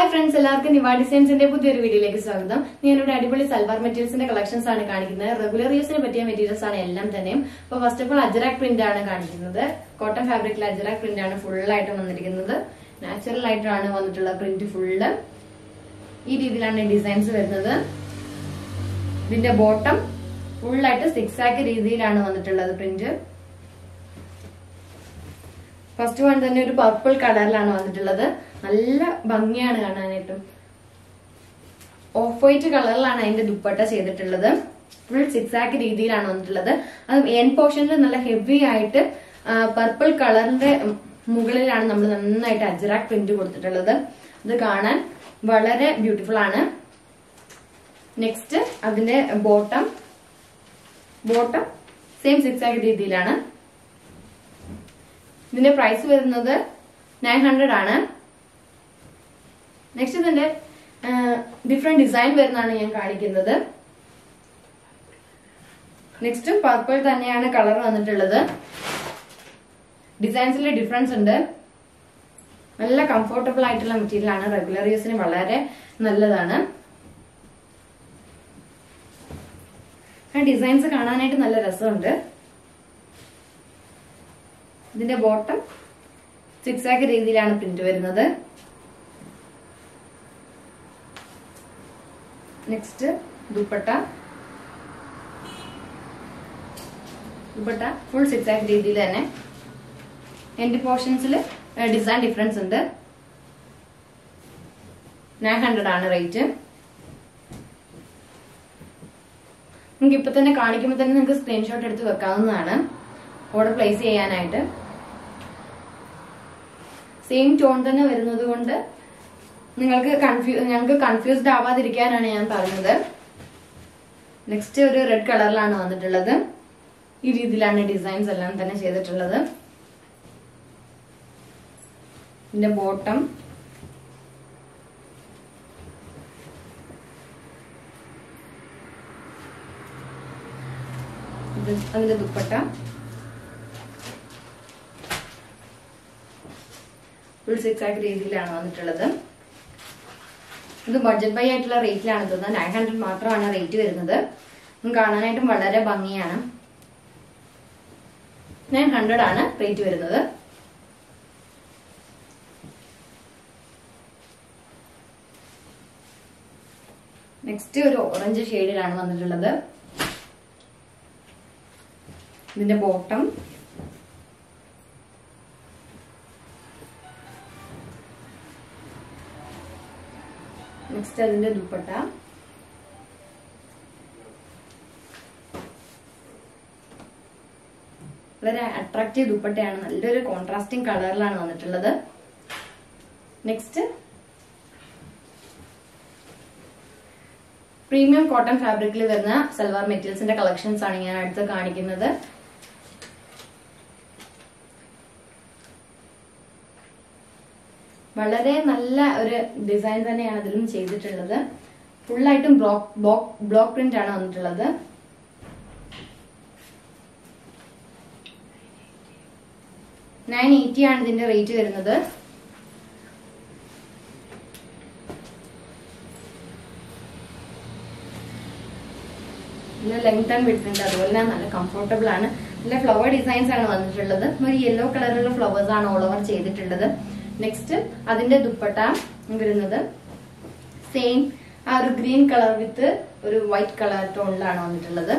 hi friends എല്ലാവർക്കും നിവ ഡിസൈൻസിന്റെ പുതിയൊരു വീഡിയോയിലേക്ക് സ്വാഗതം ഞാനിവിടെ അടിപൊളി സൽവാർ മെറ്റീരിയൽസിന്റെ കളക്ഷൻസ് ആണ് കാണിക്കുന്നത് റെഗുലർ യൂസിന് പറ്റിയ മെറ്റീരിയൽസ് ആണ് എല്ലാം തന്നെയും അപ്പൊ first of all Ajrak print ആണ് കാണിക്കുന്നത് കോട്ടൺ ഫാബ്രിക്കിൽ അജറാക് പ്രിന്റ് ആണ് ഫുൾ ആയിട്ട് വന്നിരിക്കുന്നത് നാച്ചുറൽ ആയിട്ടാണ് വന്നിട്ടുള്ള പ്രിന്റ് ഫുള്ള് ഈ രീതിയിലാണ് ഡിസൈൻസ് വരുന്നത് ഇതിന്റെ ബോട്ടം ഫുള്ളായിട്ട് സിക്സ് ആക്ക് രീതിയിലാണ് വന്നിട്ടുള്ളത് പ്രിന്റ് ഫസ്റ്റ് വൺ തന്നെ ഒരു പർപ്പിൾ കളറിലാണ് വന്നിട്ടുള്ളത് നല്ല ഭംഗിയാണ് കാണാനായിട്ടും ഓഫ് വൈറ്റ് കളറിലാണ് അതിന്റെ ദുപ്പട്ട ചെയ്തിട്ടുള്ളത് ഫുൾ സിക്സ് ആക്ക് രീതിയിലാണ് വന്നിട്ടുള്ളത് അത് എൻ പോർഷനിൽ നല്ല ഹെവി ആയിട്ട് പർപ്പിൾ കളറിന്റെ മുകളിലാണ് നമ്മൾ നന്നായിട്ട് അജറാക് പ്രിന്റ് കൊടുത്തിട്ടുള്ളത് ഇത് കാണാൻ വളരെ ബ്യൂട്ടിഫുൾ ആണ് നെക്സ്റ്റ് അതിന്റെ ബോട്ടം ബോട്ടം സെയിം സിക്സ് ആക്ക് രീതിയിലാണ് ഇതിന്റെ പ്രൈസ് വരുന്നത് നയൻ ഹൺഡ്രഡ് ആണ് നെക്സ്റ്റ് ഇതിന്റെ ഡിഫറെന്റ് ഡിസൈൻ വരുന്നതാണ് ഞാൻ കാണിക്കുന്നത് നെക്സ്റ്റ് പർപ്പിൾ തന്നെയാണ് കളർ വന്നിട്ടുള്ളത് ഡിസൈൻസിൽ ഡിഫറൻസ് ഉണ്ട് നല്ല കംഫർട്ടബിൾ ആയിട്ടുള്ള മെറ്റീരിയൽ ആണ് റെഗുലർ യൂസിന് വളരെ നല്ലതാണ് ആ ഡിസൈൻസ് കാണാനായിട്ട് നല്ല രസമുണ്ട് ഇതിന്റെ ബോട്ടം സിക്സ് ആക്ക് രീതിയിലാണ് പ്രിന്റ് വരുന്നത് next dupatta dupatta full six ആക്ക് രീതിയിൽ തന്നെ എൻഡ് പോർഷൻസിൽ ഡിസൈൻ ഡിഫറൻസ് ഉണ്ട് നയൻ ഹൺഡ്രഡ് ആണ് റേറ്റ് നിങ്ങൾക്ക് ഇപ്പൊ തന്നെ കാണിക്കുമ്പോൾ തന്നെ നിങ്ങൾക്ക് സ്ക്രീൻഷോട്ട് എടുത്ത് വെക്കാവുന്നതാണ് ഓർഡർ പ്ലേസ് ചെയ്യാനായിട്ട് സെയിം ടോൺ തന്നെ വരുന്നത് കൊണ്ട് നിങ്ങൾക്ക് കൺഫ്യൂ ഞങ്ങൾക്ക് കൺഫ്യൂസ്ഡ് ആവാതിരിക്കാനാണ് ഞാൻ പറഞ്ഞത് നെക്സ്റ്റ് ഒരു റെഡ് കളറിലാണ് വന്നിട്ടുള്ളത് ഈ രീതിയിലാണ് ഡിസൈൻസ് എല്ലാം തന്നെ ചെയ്തിട്ടുള്ളത് ഇതിന്റെ ബോട്ടം അതിന്റെ ദുപ്പട്ട ഫുൾ സിക്സ് ആക്ക് രീതിയിലാണ് വന്നിട്ടുള്ളത് ഇത് ബഡ്ജറ്റ് ബൈ ആയിട്ടുള്ള റേറ്റിലാണ് തോന്നുന്നത് നയൻ ഹൺഡ്രഡ് മാത്രമാണ് റേറ്റ് വരുന്നത് കാണാനായിട്ടും വളരെ ഭംഗിയാണ് നയൻ ഹൺഡ്രഡ് ആണ് റേറ്റ് വരുന്നത് നെക്സ്റ്റ് ഒരു ഓറഞ്ച് ഷെയ്ഡിലാണ് വന്നിട്ടുള്ളത് ഇതിന്റെ ബോട്ടം നെക്സ്റ്റ് അതിന്റെ ദുപ്പട്ട വളരെ അട്രാക്റ്റീവ് ദുപ്പട്ടയാണ് നല്ലൊരു കോൺട്രാസ്റ്റിംഗ് കളറിലാണ് വന്നിട്ടുള്ളത് നെക്സ്റ്റ് പ്രീമിയം കോട്ടൺ ഫാബ്രിക്കിൽ വരുന്ന സൽവാർ മെറ്റീരിയൽസിന്റെ കളക്ഷൻസ് ആണ് ഞാൻ അടുത്ത് കാണിക്കുന്നത് വളരെ നല്ല ഒരു ഡിസൈൻ തന്നെയാണ് അതിലും ചെയ്തിട്ടുള്ളത് ഫുള്ളായിട്ടും ബ്ലോക്ക് ബ്ലോക്ക് ബ്ലോക്ക് പ്രിന്റ് ആണ് വന്നിട്ടുള്ളത് നയൻ എയ്റ്റി ആണ് ഇതിന്റെ റേറ്റ് വരുന്നത് നല്ല ലെങ്ത് ആൻഡ് വിഡ്ത്ത് ഉണ്ട് അതുപോലെ തന്നെ നല്ല കംഫർട്ടബിൾ ആണ് നല്ല ഫ്ലവർ ഡിസൈൻസ് ആണ് വന്നിട്ടുള്ളത് ഒരു യെല്ലോ കളറിലുള്ള ഫ്ലവേഴ്സ് ആണ് ഓൾ ഓവർ ചെയ്തിട്ടുള്ളത് നെക്സ്റ്റ് അതിന്റെ ദുപ്പട്ട വരുന്നത് സെയിം ആ ഒരു ഗ്രീൻ കളർ വിത്ത് ഒരു വൈറ്റ് കളർ ടോണിലാണ് വന്നിട്ടുള്ളത്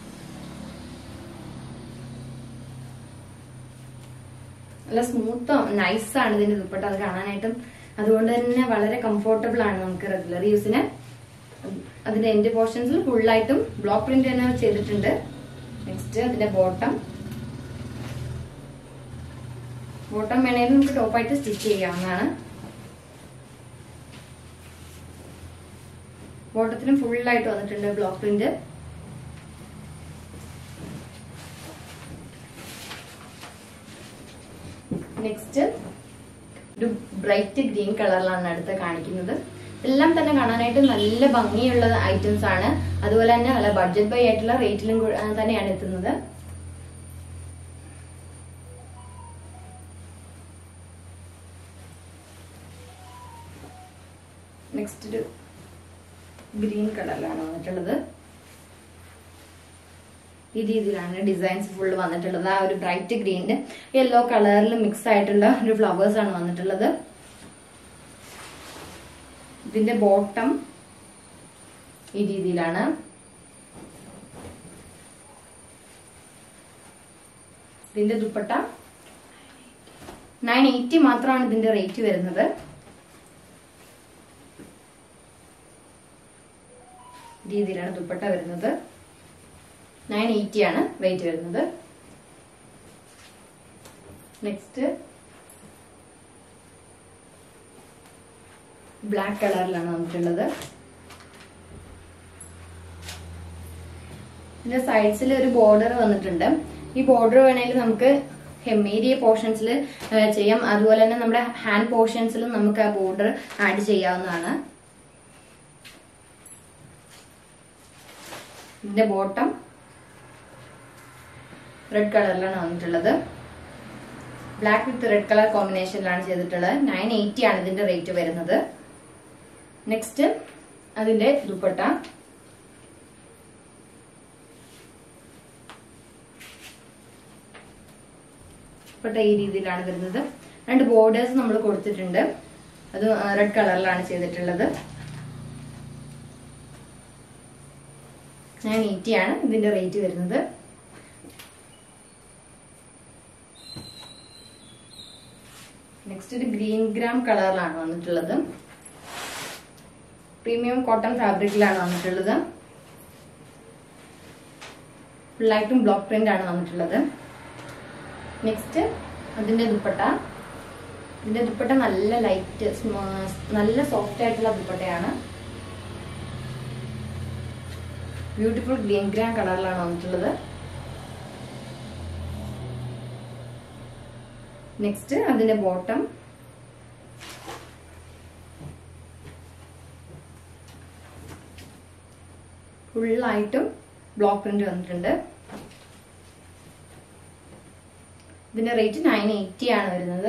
നല്ല സ്മൂത്ത് നൈസ് ആണ് ഇതിന്റെ ദുപ്പട്ട അത് കാണാനായിട്ടും അതുകൊണ്ട് തന്നെ വളരെ കംഫർട്ടബിൾ ആണ് നമുക്ക് റെഗുലർ യൂസിന് അതിന്റെ എൻഡ് പോർഷൻസിൽ ഫുള്ളായിട്ടും ബ്ലോക്ക് പ്രിന്റ് തന്നെ ചെയ്തിട്ടുണ്ട് നെക്സ്റ്റ് അതിന്റെ ബോട്ടം ബോട്ടം വേണമെങ്കിൽ നമുക്ക് ടോപ്പായിട്ട് സ്റ്റിച്ച് ചെയ്യാവുന്നതാണ് ബോട്ടത്തിനും ഫുള്ളായിട്ട് വന്നിട്ടുണ്ട് ബ്ലോക്ക് പ്രിന്റ് നെക്സ്റ്റ് ഒരു ബ്രൈറ്റ് ഗ്രീൻ കളറിലാണ് അടുത്ത് കാണിക്കുന്നത് എല്ലാം തന്നെ കാണാനായിട്ട് നല്ല ഭംഗിയുള്ള ഐറ്റംസ് ആണ് അതുപോലെ തന്നെ നല്ല ബഡ്ജറ്റ് ബൈ ആയിട്ടുള്ള റേറ്റിലും തന്നെയാണ് എത്തുന്നത് നെക്സ്റ്റ് ഒരു ഗ്രീൻ കളറിലാണ് വന്നിട്ടുള്ളത് ഈ രീതിയിലാണ് ഡിസൈൻസ് ഫുള്ള് വന്നിട്ടുള്ളത് ആ ഒരു ബ്രൈറ്റ് ഗ്രീനിന് യെല്ലോ കളറിൽ മിക്സ് ആയിട്ടുള്ള ഒരു ഫ്ലവേഴ്സ് ആണ് വന്നിട്ടുള്ളത് ഇതിന്റെ ബോട്ടം ഈ രീതിയിലാണ് ഇതിന്റെ ദുപ്പട്ട നയൻ എയ്റ്റി മാത്രമാണ് ഇതിന്റെ റേറ്റ് വരുന്നത് രീതിയിലാണ് ദുപ്പട്ട വരുന്നത് നയൻ എയ്റ്റി ആണ് വെയിറ്റ് വരുന്നത് നെക്സ്റ്റ് ബ്ലാക്ക് കളറിലാണ് വന്നിട്ടുള്ളത് ഇതിന്റെ സൈഡ്സിൽ ഒരു ബോർഡർ വന്നിട്ടുണ്ട് ഈ ബോർഡർ വേണമെങ്കിൽ നമുക്ക് ഹെമ്മേരിയ പോർഷൻസിൽ ചെയ്യാം അതുപോലെ തന്നെ നമ്മുടെ ഹാൻഡ് പോർഷൻസിലും നമുക്ക് ആ ബോർഡർ ആഡ് ചെയ്യാവുന്നതാണ് ഇതിന്റെ ബോട്ടം റെഡ് കളറിലാണ് വന്നിട്ടുള്ളത് ബ്ലാക്ക് വിത്ത് റെഡ് കളർ കോമ്പിനേഷനിലാണ് ചെയ്തിട്ടുള്ളത് നയൻ എയ്റ്റി ആണ് ഇതിന്റെ റേറ്റ് വരുന്നത് നെക്സ്റ്റ് അതിന്റെ ദുപ്പട്ട ദുപ്പട്ട ഈ രീതിയിലാണ് വരുന്നത് രണ്ട് ബോർഡേഴ്സ് നമ്മൾ കൊടുത്തിട്ടുണ്ട് അത് റെഡ് കളറിലാണ് ചെയ്തിട്ടുള്ളത് നയൻ എയ്റ്റി ആണ് ഇതിന്റെ റേറ്റ് വരുന്നത് നെക്സ്റ്റ് ഒരു ഗ്രീൻ ഗ്രാം കളറിലാണ് വന്നിട്ടുള്ളത് പ്രീമിയം കോട്ടൺ ഫാബ്രിക്കിലാണ് വന്നിട്ടുള്ളത് ഫുള്ളായിട്ടും ബ്ലോക്ക് പ്രിന്റ് ആണ് വന്നിട്ടുള്ളത് നെക്സ്റ്റ് അതിന്റെ ദുപ്പട്ട ഇതിന്റെ ദുപ്പട്ട നല്ല ലൈറ്റ് നല്ല സോഫ്റ്റ് ആയിട്ടുള്ള ദുപ്പട്ടയാണ് ബ്യൂട്ടിഫുൾ ഗ്രീൻ ഗ്രാം കളറിലാണ് വന്നിട്ടുള്ളത് നെക്സ്റ്റ് അതിന്റെ ബോട്ടം ഫുള്ളായിട്ടും ബ്ലോക്ക് പ്രിന്റ് വന്നിട്ടുണ്ട് ഇതിന്റെ റേറ്റ് നയൻ എയ്റ്റി ആണ് വരുന്നത്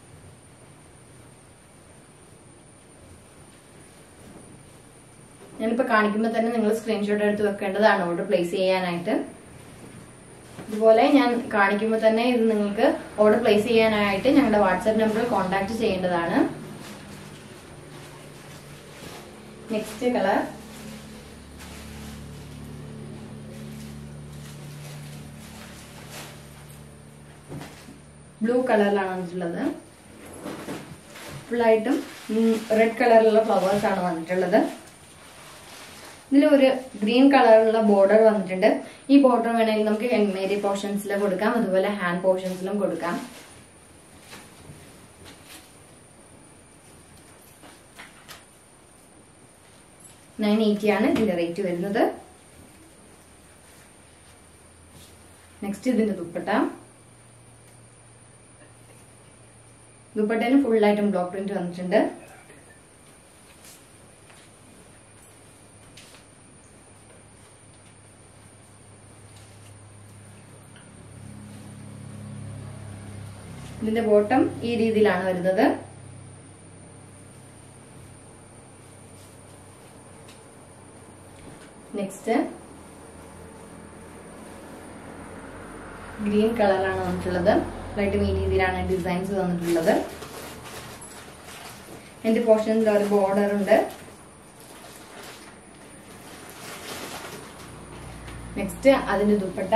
ഞാനിപ്പോ കാണിക്കുമ്പോൾ തന്നെ നിങ്ങൾ സ്ക്രീൻഷോട്ട് എടുത്ത് വെക്കേണ്ടതാണ് ഓർഡർ പ്ലേസ് ചെയ്യാനായിട്ട് ഇതുപോലെ ഞാൻ കാണിക്കുമ്പോൾ തന്നെ ഇത് നിങ്ങൾക്ക് ഓർഡർ പ്ലേസ് ചെയ്യാനായിട്ട് ഞങ്ങളുടെ വാട്സാപ്പ് നമ്പറിൽ കോൺടാക്ട് ചെയ്യേണ്ടതാണ് നെക്സ്റ്റ് കളർ ബ്ലൂ കളറിലാണ് വന്നിട്ടുള്ളത് ഫുള്ളായിട്ടും റെഡ് കളറിലുള്ള ഫ്ലവേഴ്സ് ആണ് വന്നിട്ടുള്ളത് ഇതിൽ ഒരു ഗ്രീൻ കളറിലുള്ള ബോർഡർ വന്നിട്ടുണ്ട് ഈ ബോർഡർ വേണമെങ്കിൽ നമുക്ക് ഹെൻമേരി പോർഷൻസിൽ കൊടുക്കാം അതുപോലെ ഹാൻഡ് പോർഷൻസിലും കൊടുക്കാം നയൻ എയ്റ്റി ആണ് ഇതിന്റെ റേറ്റ് വരുന്നത് നെക്സ്റ്റ് ഇതിന്റെ ദുപ്പട്ട ദുപ്പട്ടയിൽ ഫുള്ളായിട്ടും ബ്ലോക്ക് പ്രിന്റ് വന്നിട്ടുണ്ട് ഇതിന്റെ ബോട്ടം ഈ രീതിയിലാണ് വരുന്നത് നെക്സ്റ്റ് ഗ്രീൻ കളറാണ് വന്നിട്ടുള്ളത് ലൈറ്റും ഈ രീതിയിലാണ് ഡിസൈൻസ് വന്നിട്ടുള്ളത് എന്റെ പോർഷനിൽ ഒരു ബോർഡർ ഉണ്ട് നെക്സ്റ്റ് അതിന്റെ ദുപ്പട്ട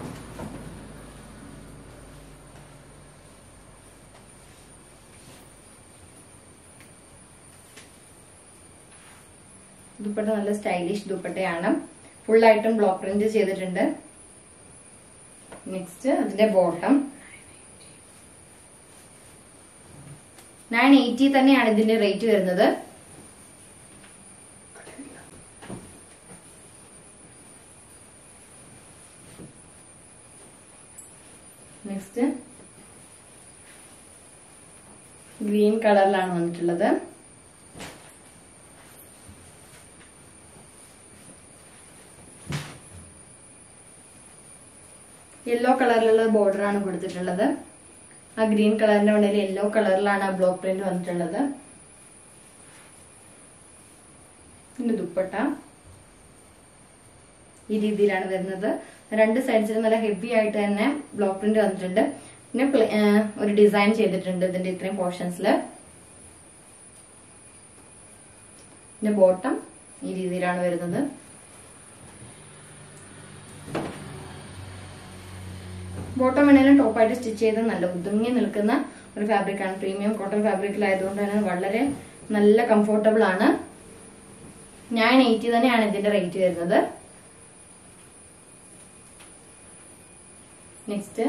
ദുപ്പട്ട നല്ല സ്റ്റൈലിഷ് ദുപ്പട്ടയാണ് ഫുള്ളായിട്ടും ബ്ലോക്ക് പ്രിന്റ് ചെയ്തിട്ടുണ്ട് നെക്സ്റ്റ് അതിന്റെ ബോട്ടം നയൻ എയ്റ്റി തന്നെയാണ് ഇതിന്റെ റേറ്റ് വരുന്നത് നെക്സ്റ്റ് ഗ്രീൻ കളറിലാണ് വന്നിട്ടുള്ളത് യെല്ലോ കളറിലുള്ള ബോർഡർ ആണ് കൊടുത്തിട്ടുള്ളത് ആ ഗ്രീൻ കളറിന്റെ ഉള്ളിൽ യെല്ലോ കളറിലാണ് ആ ബ്ലോക്ക് പ്രിന്റ് വന്നിട്ടുള്ളത് ഇതിന്റെ ദുപ്പട്ട ഈ രീതിയിലാണ് വരുന്നത് രണ്ട് സൈഡ്സിലും നല്ല ഹെവി ആയിട്ട് തന്നെ ബ്ലോക്ക് പ്രിന്റ് വന്നിട്ടുണ്ട് പിന്നെ പ്ല- ആ, ഒരു ഡിസൈൻ ചെയ്തിട്ടുണ്ട് ഇതിന്റെ ഇത്രയും പോർഷൻസിൽ പിന്നെ ബോട്ടം ഈ രീതിയിലാണ് വരുന്നത് ബോട്ടം വേണേലും ടോപ്പായിട്ട് സ്റ്റിച്ച് ചെയ്ത് നല്ല ഒതുങ്ങി നിൽക്കുന്ന ഒരു ഫാബ്രിക് ആണ് പ്രീമിയം കോട്ടൺ ഫാബ്രിക്കിലായതുകൊണ്ട് തന്നെ വളരെ നല്ല കംഫോർട്ടബിൾ ആണ് ഞാൻ എയ്റ്റി തന്നെയാണ് ഇതിന്റെ റേറ്റ് വരുന്നത് നെക്സ്റ്റ്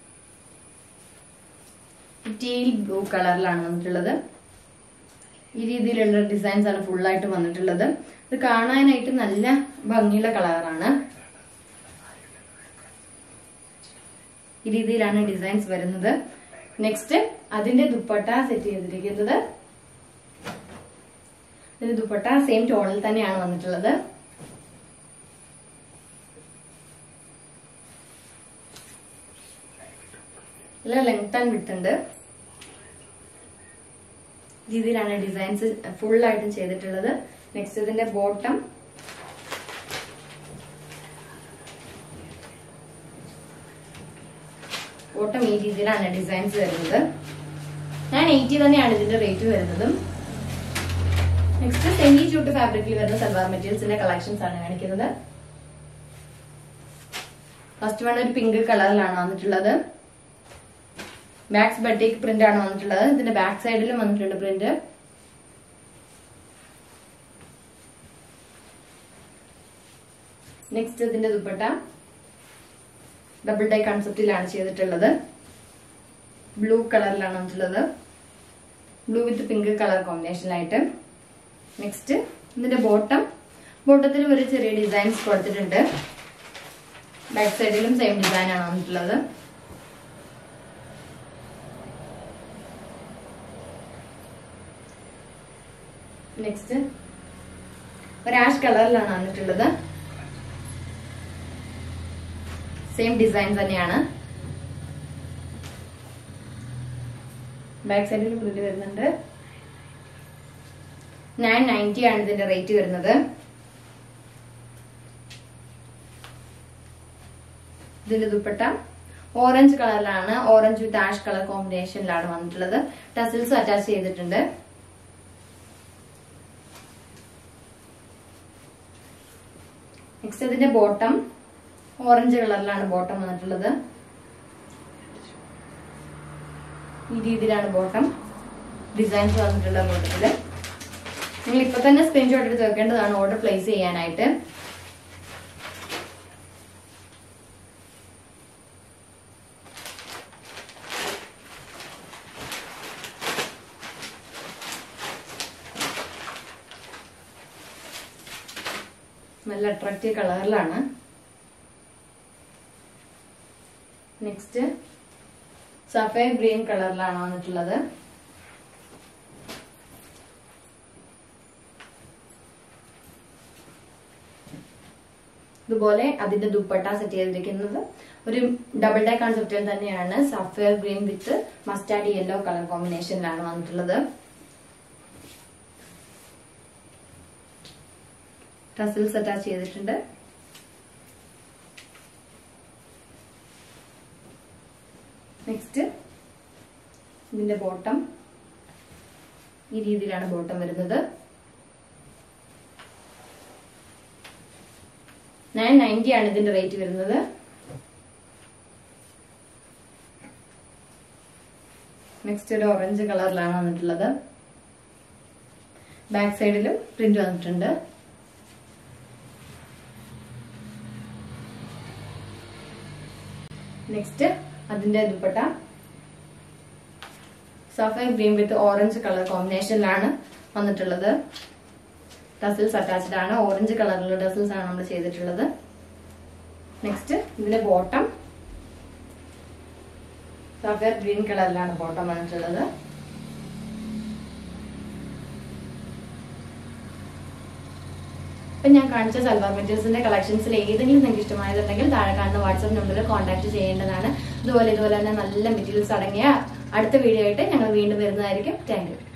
ടീൽ ബ്ലൂ കളറിലാണ് വന്നിട്ടുള്ളത് ഈ രീതിയിലുള്ള ഡിസൈൻസ് ആണ് full ആയിട്ട് വന്നിട്ടുള്ളത് ഇത് കാണാനായിട്ട് നല്ല ഭംഗിയുള്ള കളറാണ് ഈ രീതിയിലാണ് ഡിസൈൻസ് വരുന്നത് നെക്സ്റ്റ് അതിന്റെ ദുപ്പട്ട സെറ്റ് ചെയ്തിരിക്കുന്നത് ഇതിന്റെ ദുപ്പട്ട സെയിം ടോണിൽ തന്നെയാണ് വന്നിട്ടുള്ളത് നല്ല ലെങ്ത് ആൻഡ് വിട്ട് ഉണ്ട് രീതിയിലാണ് ഡിസൈൻസ് ഫുൾ ആയിട്ടും ചെയ്തിട്ടുള്ളത് നെക്സ്റ്റ് ഇതിന്റെ ബോട്ടം ബോട്ടം ഈ രീതിയിലാണ് ഡിസൈൻസ് വരുന്നത് ഞാൻ എയ്റ്റി തന്നെയാണ് ഇതിന്റെ റേറ്റ് വരുന്നത് നെക്സ്റ്റ് സെമി ചൂട്ട് ഫാബ്രിക്കിൽ വരുന്ന സൽവാർ മെറ്റീരിയൽസിന്റെ കളക്ഷൻസ് ആണ് കാണിക്കുന്നത് ഫസ്റ്റ് വൺ ഒരു പിങ്ക് കളറിലാണ് വന്നിട്ടുള്ളത് ബാക്സ് ബട്ടിക് പ്രിന്റ് ആണ് വന്നിട്ടുള്ളത് ഇതിന്റെ ബാക്ക് സൈഡിലും വന്നിട്ടുണ്ട് പ്രിന്റ് നെക്സ്റ്റ് ഇതിന്റെ ദുപ്പട്ട ഡബിൾ ഡൈ കൺസെപ്റ്റിലാണ് ചെയ്തിട്ടുള്ളത് ബ്ലൂ കളറിലാണ് വന്നിട്ടുള്ളത് ബ്ലൂ വിത്ത് പിങ്ക് കളർ കോമ്പിനേഷനിലായിട്ട് നെക്സ്റ്റ് ഇതിന്റെ ബോട്ടം ബോട്ടത്തിൽ ഒരു ചെറിയ ഡിസൈൻസ് കൊടുത്തിട്ടുണ്ട് ബാക്ക് സൈഡിലും സെയിം ഡിസൈൻ ആണ് വന്നിട്ടുള്ളത് നെക്സ്റ്റ് ഒരു ആഷ് കളറിലാണ് വന്നിട്ടുള്ളത് സെയിം ഡിസൈൻ തന്നെയാണ് ബാക്ക് സൈഡിൽ പ്രിന്റ് വരുന്നുണ്ട് നയൻ നയൻറ്റി ആണ് ഇതിന്റെ റേറ്റ് വരുന്നത് ഇതിന്റെ ദുപ്പട്ട ഓറഞ്ച് കളറിലാണ് ഓറഞ്ച് വിത്ത് ആഷ് കളർ കോമ്പിനേഷനിലാണ് വന്നിട്ടുള്ളത് ടസിൽസ് അറ്റാച്ച് ചെയ്തിട്ടുണ്ട് നെക്സ്റ്റ് ഇതിന്റെ ബോട്ടം ഓറഞ്ച് കളറിലാണ് ബോട്ടം വന്നിട്ടുള്ളത് ഈ രീതിയിലാണ് ബോട്ടം ഡിസൈൻസ് വന്നിട്ടുള്ള ബോട്ടത്തില് നിങ്ങൾ ഇപ്പൊ തന്നെ സ്ക്രീൻഷോട്ട് എടുത്ത് വെക്കേണ്ടതാണ് ഓർഡർ പ്ലേസ് ചെയ്യാനായിട്ട് നല്ല അട്രാക്റ്റീവ് കളറിലാണ് നെക്സ്റ്റ് സഫേർ ഗ്രീൻ കളറിലാണ് വന്നിട്ടുള്ളത് ഇതുപോലെ അതിന്റെ ദുപ്പട്ട സെറ്റ് ചെയ്തിരിക്കുന്നത് ഒരു ഡബിൾ ഡേ കൺസെപ്റ്റിൽ തന്നെയാണ് sapphire green with mustard yellow colour കോമ്പിനേഷനിലാണ് വന്നിട്ടുള്ളത് ടസിൽസ് അറ്റാച്ച് ചെയ്തിട്ടുണ്ട് നെക്സ്റ്റ് ഇതിന്റെ ബോട്ടം ഈ രീതിയിലാണ് ബോട്ടം വരുന്നത് നയൻ നയൻറ്റി ആണ് ഇതിന്റെ റേറ്റ് വരുന്നത് നെക്സ്റ്റ് ഒരു ഓറഞ്ച് കളറിലാണ് വന്നിട്ടുള്ളത് ബാക്ക് സൈഡിലും പ്രിന്റ് വന്നിട്ടുണ്ട് നെക്സ്റ്റ് അതിന്റെ dupatta sapphire green with orange colour കോമ്പിനേഷനിലാണ് വന്നിട്ടുള്ളത് ടസിൽസ് അറ്റാച്ച്ഡ് ആണ് ഓറഞ്ച് കളറിലുള്ള ടസിൽസ് ആണ് നമ്മൾ ചെയ്തിട്ടുള്ളത് നെക്സ്റ്റ് ഇതിന്റെ ബോട്ടം സഫയർ ഗ്രീൻ കളറിലാണ് ബോട്ടം വന്നിട്ടുള്ളത് ഇപ്പൊ ഞാൻ കാണിച്ച സൽവാർ മെറ്റീരിയൽസിന്റെ കളക്ഷൻസിൽ ഏതെങ്കിലും നിങ്ങൾക്ക് ഇഷ്ടമായതുണ്ടെങ്കിൽ താഴെ കാണുന്ന വാട്സ്ആപ്പ് നമ്പറിൽ കോൺടാക്ട് ചെയ്യേണ്ടതാണ് ഇതുപോലെ ഇതുപോലെ തന്നെ നല്ല മെറ്റീരിയൽസ് അടങ്ങിയ അടുത്ത വീഡിയോ ആയിട്ട് ഞങ്ങൾ വീണ്ടും വരുന്നതായിരിക്കും താങ്ക് യു